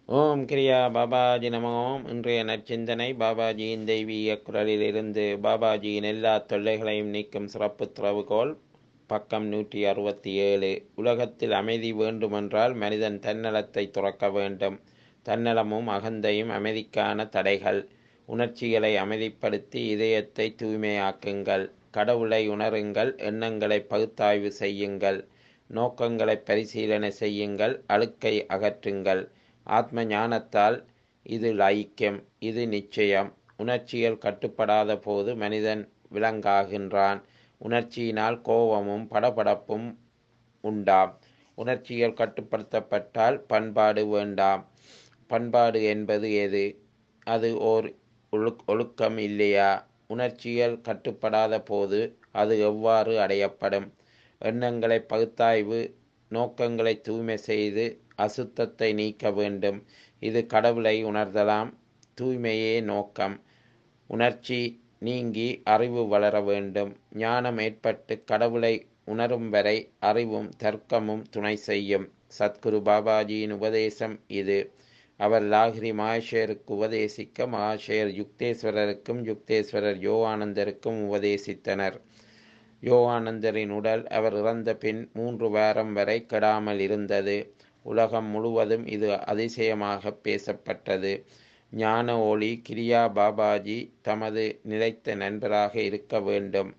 ஓம் கிரியா பாபாஜி நம ஓம் இன்றைய நற்சிந்தனை பாபாஜியின் தெய்வீக குரலிலிருந்து பாபாஜியின் எல்லா தொல்லைகளையும் நீக்கும் சிறப்பு திறவுகோல் பக்கம் நூற்றி அறுபத்தி ஏழு உலகத்தில் அமைதி வேண்டுமென்றால் மனிதன் தன்னலத்தை துறக்க வேண்டும் தன்னலமும் அகந்தையும் அமைதிக்கான தடைகள் உணர்ச்சிகளை அமைதிப்படுத்தி இதயத்தை தூய்மையாக்குங்கள் கடவுளை உணருங்கள் எண்ணங்களை பகுத்தாய்வு செய்யுங்கள் நோக்கங்களை பரிசீலனை செய்யுங்கள் அழுக்கை அகற்றுங்கள் ஆத்ம ஞானத்தால் இது ஐக்கியம் இது நிச்சயம் உணர்ச்சிகள் கட்டுப்படாத போது மனிதன் விலங்காகின்றான் உணர்ச்சியினால் கோபமும் படபடப்பும் உண்டாம் உணர்ச்சிகள் கட்டுப்படுத்தப்பட்டால் பண்பாடு வேண்டாம் பண்பாடு என்பது எது அது ஓர் ஒழு ஒழுக்கம் இல்லையா உணர்ச்சிகள் கட்டுப்படாத போது அது எவ்வாறு அடையப்படும் எண்ணங்களை பகுத்தாய்வு நோக்கங்களை தூய்மை செய்து அசுத்தத்தை நீக்க வேண்டும் இது கடவுளை உணர்தலாம் தூய்மையே நோக்கம் உணர்ச்சி நீங்கி அறிவு வளர வேண்டும் ஞானம் ஏற்பட்டு கடவுளை உணரும் வரை அறிவும் தர்க்கமும் துணை செய்யும் சத்குரு பாபாஜியின் உபதேசம் இது அவர் லாகிரி மகேஷருக்கு உபதேசிக்க மகேஷர் யுக்தேஸ்வரருக்கும் யுக்தேஸ்வரர் யோகானந்தருக்கும் உபதேசித்தனர் யோகானந்தரின் உடல் அவர் இறந்த பின் மூன்று வாரம் வரை கெடாமல் இருந்தது உலகம் முழுவதும் இது அதிசயமாக பேசப்பட்டது ஞான ஒளி கிரியா பாபாஜி தமது நிலைத்த நண்பராக இருக்க வேண்டும்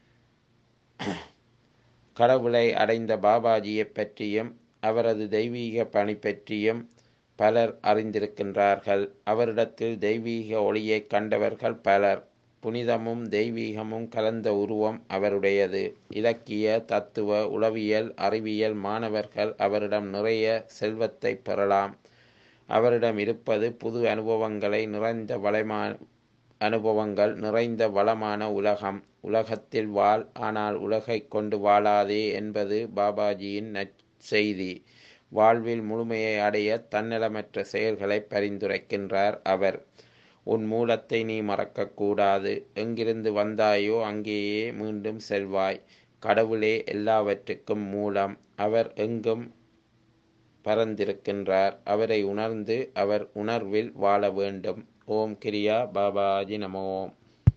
கடவுளை அடைந்த பாபாஜியை பற்றியும் அவரது தெய்வீக பணி பற்றியும் பலர் அறிந்திருக்கின்றார்கள் அவரிடத்தில் தெய்வீக ஒளியை கண்டவர்கள் பலர் புனிதமும் தெய்வீகமும் கலந்த உருவம் அவருடையது இலக்கிய தத்துவ உளவியல் அறிவியல் மாணவர்கள் அவரிடம் நிறைய செல்வத்தை பெறலாம் அவரிடம் இருப்பது புது அனுபவங்களை நிறைந்த வளமா அனுபவங்கள் நிறைந்த வளமான உலகம் உலகத்தில் வாழ் ஆனால் உலகை கொண்டு வாழாதே என்பது பாபாஜியின் நற்செய்தி வாழ்வில் முழுமையை அடைய தன்னலமற்ற செயல்களை பரிந்துரைக்கின்றார் அவர் உன் மூலத்தை நீ மறக்கக்கூடாது எங்கிருந்து வந்தாயோ அங்கேயே மீண்டும் செல்வாய் கடவுளே எல்லாவற்றுக்கும் மூலம் அவர் எங்கும் பரந்திருக்கின்றார் அவரை உணர்ந்து அவர் உணர்வில் வாழ வேண்டும் ஓம் கிரியா பாபாஜி நமோம்